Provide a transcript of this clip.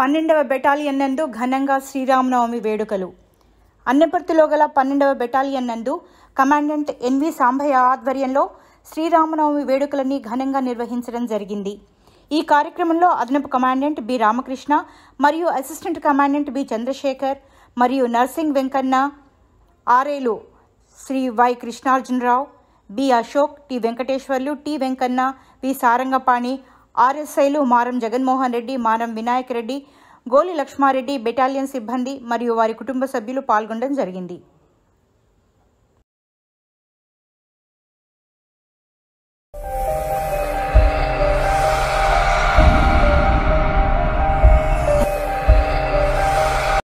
పన్నెండవ బెటాలియన్ నందు ఘనంగా శ్రీరామనవమి వేడుకలు అన్నపర్తిలో గల పన్నెండవ బెటాలియన్ నందు కమాండెంట్ ఎన్వి సాంభయ్య ఆధ్వర్యంలో శ్రీరామనవమి వేడుకలని ఘనంగా నిర్వహించడం జరిగింది ఈ కార్యక్రమంలో అదనపు కమాండెంట్ బి రామకృష్ణ మరియు అసిస్టెంట్ కమాండెంట్ బి చంద్రశేఖర్ మరియు నర్సింగ్ వెంకన్న ఆర్ఏలు Sri Y Krishnarjunarao B Ashok T Venkateswarlu T Venkanna V Sarangapani ఆర్ఎస్ఐలు మారం జగన్మోహన్ రెడ్డి మారం వినాయక్ రెడ్డి గోలి లక్ష్మారెడ్డి బెటాలియన్ సిబ్బంది మరియు వారి కుటుంబ సభ్యులు పాల్గొనడం జరిగింది